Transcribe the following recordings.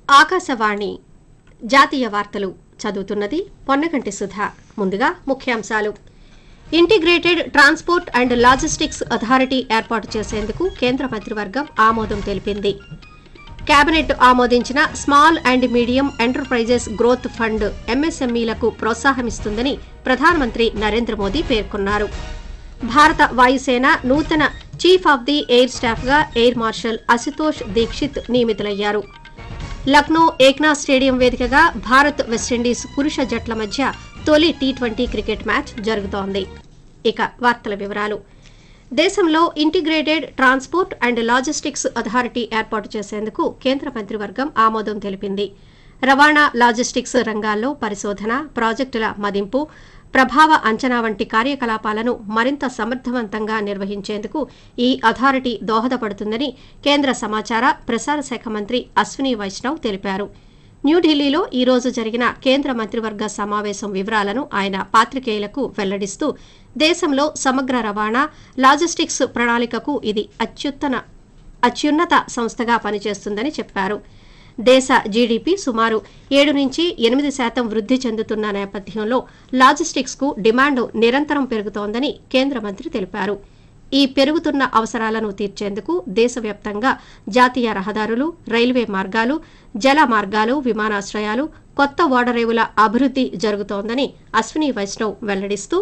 ఆకాశవాణి జాతీయ వార్తలు చదువుతున్నది పొన్నగంటి సుధా ముందుగా ముఖ్యాంశాలు integrated transport and logistics authority ఏర్పాటు చేసేందుకు కేంద్ర మంత్రివర్గం ఆమోదం తెలిపింది కేబినెట్ ఆమోదించిన small and medium enterprises growth fund ఎంఎస్ఎంఈలకు ప్రోత్సాహమిస్తుందని ప్రధానమంత్రి నరేంద్ర మోదీ పేర్కొన్నారు భారత వాయుసేన నూతన చీఫ్ ఆఫ్ ది ఎయిర్ స్టాఫ్గా ఎయిర్ మార్షల్ అశుతోష్ దీక్షిత్ నియమితులయ్యారు లక్నో ఏక్నాథ్ స్టేడియం వేదికగా భారత్ వెస్టిండీస్ పురుష జట్ల మధ్య తొలి టీ ట్వంటీ క్రికెట్ మ్యాచ్ జరుగుతోంది ఇక వార్తల వివరాలు దేశంలో integrated transport and logistics authority ఏర్పాటు చేసేందుకు కేంద్ర మంత్రివర్గం ఆమోదం తెలిపింది రవాణా లాజిస్టిక్స్ రంగాల్లో పరిశోధన ప్రాజెక్టుల మదింపు ప్రభావ అంచనా వంటి కార్యకలాపాలను మరింత సమర్థవంతంగా నిర్వహించేందుకు ఈ అథారిటీ దోహదపడుతుందని కేంద్ర సమాచార ప్రసార శాఖ మంత్రి అశ్విని వైష్ణవ్ తెలిపారు న్యూఢిల్లీలో ఈ రోజు జరిగిన కేంద్ర మంత్రివర్గ సమావేశం వివరాలను ఆయన పాత్రికేయులకు వెల్లడిస్తూ దేశంలో సమగ్ర రవాణా లాజిస్టిక్స్ ప్రణాళికకు ఇది అత్యుత్తన అత్యున్నత సంస్థగా పనిచేస్తుందని చెప్పారు దేశ జీడీపీ సుమారు ఏడు నుంచి ఎనిమిది శాతం వృద్ధి చెందుతున్న నేపథ్యంలో లాజిస్టిక్స్ కు డిమాండ్ నిరంతరం పెరుగుతోందని కేంద్ర మంత్రి తెలిపారు ఈ పెరుగుతున్న అవసరాలను తీర్చేందుకు దేశవ్యాప్తంగా జాతీయ రహదారులు రైల్వే మార్గాలు జల మార్గాలు విమానాశ్రయాలు కొత్త ఓడరేవుల అభివృద్ధి జరుగుతోందని అశ్విని వైష్ణవ్ వెల్లడిస్తూ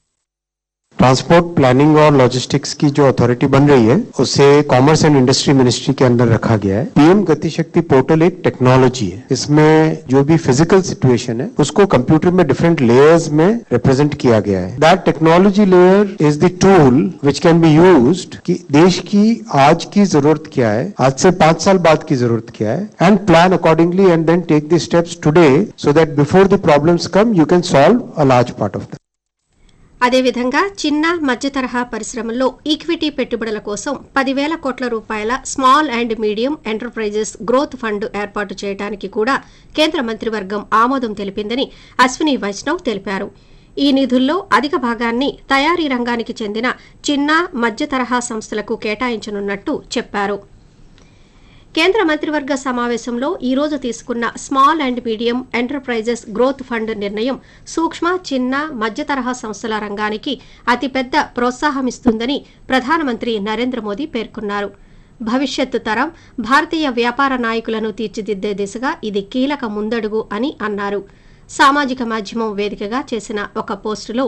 ट्रांसपोर्ट प्लानिंग और लॉजिस्टिक्स की जो अथॉरिटी बन रही है उसे कॉमर्स एंड इंडस्ट्री मिनिस्ट्री के अंदर रखा गया है पीएम गति शक्ति पोर्टल एक टेक्नोलॉजी है इसमें जो भी फिजिकल सिचुएशन है उसको कंप्यूटर में डिफरेंट लेयर्स में रिप्रेजेंट किया गया है that technology layer is the tool which can be used कि देश की आज की जरूरत क्या है आज से पांच साल बाद की जरूरत क्या है and plan accordingly and then take the steps today so that before the problems come you can solve a large part of that అదేవిధంగా చిన్న మధ్య తరహా పరిశ్రమల్లో ఈక్విటీ పెట్టుబడుల కోసం పదివేల కోట్ల రూపాయల small and medium enterprises growth fund ఏర్పాటు చేయడానికి కూడా కేంద్ర మంత్రివర్గం ఆమోదం తెలిపిందని అశ్విని వైష్ణవ్ తెలిపారు ఈ నిధుల్లో అధిక భాగాన్ని తయారీ రంగానికి చెందిన చిన్న మధ్య తరహా సంస్థలకు కేటాయించనున్నట్టు చెప్పారు కేంద్ర మంత్రివర్గ సమావేశంలో ఈ రోజు తీసుకున్న small and medium enterprises growth fund నిర్ణయం సూక్ష్మ చిన్న మధ్య తరహా సంస్థల రంగానికి అతిపెద్ద ప్రోత్సాహమిస్తుందని ప్రధానమంత్రి నరేంద్ర మోదీ పేర్కొన్నారు భవిష్యత్తు తరం భారతీయ వ్యాపార నాయకులను తీర్చిదిద్దే దిశగా ఇది కీలక ముందడుగు అని అన్నారు సామాజిక మాధ్యమం వేదికగా చేసిన ఒక పోస్టులో